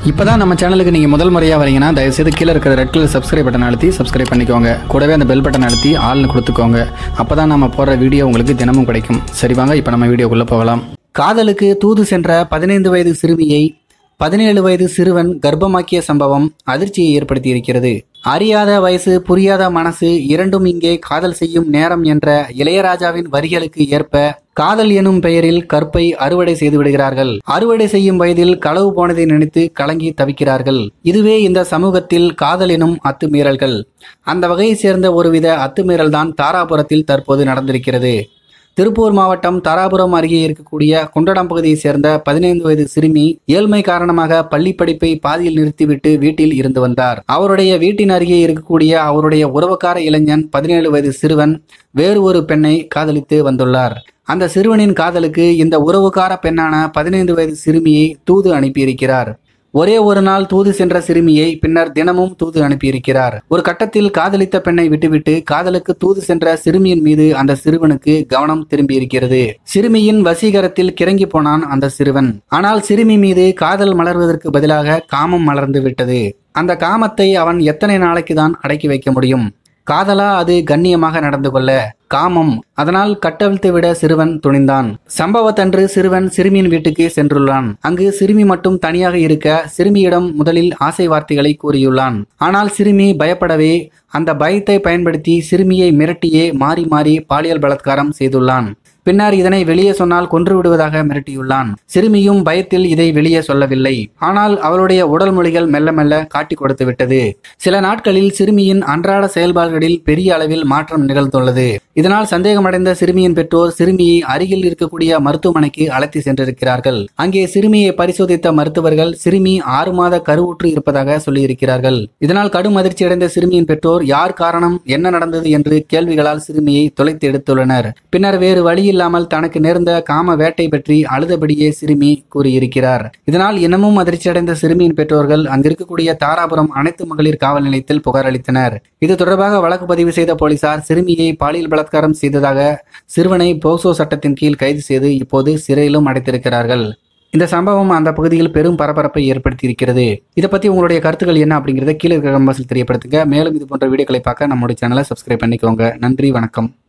இப்பதான் நம்ம சேனலுக்கு நீங்க முதல் முறையா வரீங்கன்னா தயவுசெய்து கீழே இருக்கிற ரெட் கலர் சப்ஸ்கிரைப் பட்டன் அழுத்தி சப்ஸ்கிரைப் பண்ணிக்கோங்க கூடவே அந்த பெல் பட்டன் அழுத்தி ஆள்னு கொடுத்துக்கோங்க அப்பதான் நம்ம போடுற வீடியோ உங்களுக்கு தினமும் கிடைக்கும் சரி வாங்க இப்போ நம்ம வீடியோக்குள்ள போகலாம் காதலுக்கு தூது சென்ற பதினைந்து வயது சிறுமியை பதினேழு வயது சிறுவன் கர்ப்பமாக்கிய சம்பவம் அதிர்ச்சியை ஏற்படுத்தியிருக்கிறது அறியாத வயசு புரியாத மனசு இரண்டும் இங்கே காதல் செய்யும் நேரம் என்ற இளையராஜாவின் வரிகளுக்கு ஏற்ப காதல் எனும் பெயரில் கற்பை அறுவடை செய்து விடுகிறார்கள் அறுவடை செய்யும் வயதில் களவு போனதை நினைத்து கலங்கி தவிக்கிறார்கள் இதுவே இந்த சமூகத்தில் காதல் எனும் அத்துமீறல்கள் அந்த வகையைச் சேர்ந்த ஒருவித அத்துமீறல் தான் தாராபுரத்தில் தற்போது நடந்திருக்கிறது திருப்பூர் மாவட்டம் தாராபுரம் அருகே இருக்கக்கூடிய குண்டடம் பகுதியைச் சேர்ந்த பதினைந்து வயது சிறுமி ஏழ்மை காரணமாக பள்ளி படிப்பை பாதியில் நிறுத்திவிட்டு வீட்டில் இருந்து வந்தார் அவருடைய வீட்டின் அருகே இருக்கக்கூடிய அவருடைய உறவுக்கார இளைஞன் பதினேழு வயது சிறுவன் வேறு ஒரு பெண்ணை காதலித்து வந்துள்ளார் அந்த சிறுவனின் காதலுக்கு இந்த உறவுக்கார பெண்ணான பதினைந்து வயது சிறுமியை தூது அனுப்பியிருக்கிறார் ஒரே ஒரு நாள் தூது சென்ற சிறுமியை பின்னர் தினமும் தூது அனுப்பியிருக்கிறார் ஒரு கட்டத்தில் காதலித்த பெண்ணை விட்டுவிட்டு காதலுக்கு தூது சென்ற சிறுமியின் மீது அந்த சிறுவனுக்கு கவனம் திரும்பியிருக்கிறது சிறுமியின் வசீகரத்தில் கிறங்கி போனான் அந்த சிறுவன் ஆனால் சிறுமி மீது காதல் மலர்வதற்கு பதிலாக காமம் மலர்ந்து விட்டது அந்த காமத்தை அவன் எத்தனை நாளைக்கு தான் அடக்கி வைக்க முடியும் காதலா அது கண்ணியமாக நடந்து கொள்ள காமம் அதனால் கட்டவிழ்த்து விட சிறுவன் துணிந்தான் சம்பவத்தன்று சிறுவன் சிறுமியின் வீட்டுக்கு சென்றுள்ளான் அங்கு சிறுமி மட்டும் தனியாக இருக்க சிறுமியிடம் முதலில் ஆசை வார்த்தைகளை கூறியுள்ளான் ஆனால் சிறுமி பயப்படவே அந்த பயத்தை பயன்படுத்தி சிறுமியை மிரட்டியே மாறி மாறி பாலியல் பலாத்காரம் செய்துள்ளான் பின்னர் இதனை வெளியே சொன்னால் கொன்று விடுவதாக மிரட்டியுள்ளான் சிறுமியும் பயத்தில் இதை வெளியே சொல்லவில்லை ஆனால் அவளுடைய உடல் மொழிகள் மெல்ல மெல்ல காட்டி கொடுத்து விட்டது சில நாட்களில் சிறுமியின் அன்றாட செயல்பாடுகளில் பெரிய அளவில் மாற்றம் நிகழ்ந்துள்ளது இதனால் சந்தேகமடைந்த சிறுமியின் பெற்றோர் சிறுமியை அருகில் இருக்கக்கூடிய மருத்துவமனைக்கு அழைத்து சென்றிருக்கிறார்கள் அங்கே சிறுமியை பரிசோதித்த மருத்துவர்கள் சிறுமி ஆறு மாத கருவுற்று இருப்பதாக சொல்லியிருக்கிறார்கள் இதனால் கடும் அதிர்ச்சியடைந்த சிறுமியின் பெற்றோர் யார் காரணம் என்ன நடந்தது என்று கேள்விகளால் சிறுமியை தொலைத்து எடுத்துள்ளனர் பின்னர் வேறு வழி இல்லாமல் தனக்கு நேர்ந்த காம வேட்டை பற்றி அழுதபடியே சிறுமி கூறியிருக்கிறார் இதனால் இன்னமும் அதிர்ச்சியடைந்த சிறுமியின் பெற்றோர்கள் அங்கிருக்கக்கூடிய தாராபுரம் அனைத்து மகளிர் காவல் நிலையத்தில் புகார் அளித்தனர் இது தொடர்பாக வழக்கு பதிவு செய்த போலீசார் சிறுமியை பாலியல் பலாத்காரம் செய்ததாக சிறுவனை போக்சோ சட்டத்தின் கீழ் கைது செய்து இப்போது சிறையிலும் அடைத்திருக்கிறார்கள் இந்த சம்பவம் அந்த பகுதியில் பெரும் பரபரப்பை ஏற்படுத்தியிருக்கிறது இதை பத்தி உங்களுடைய கருத்துக்கள் என்ன அப்படிங்கிறத கீழே இருக்கிற கம்பாசில் தெரியப்படுத்துங்க மேலும் இது போன்ற வீடியோக்களை பார்க்க நம்மளுடைய சேனலை சப்ஸ்கிரைப் பண்ணிக்கோங்க நன்றி வணக்கம்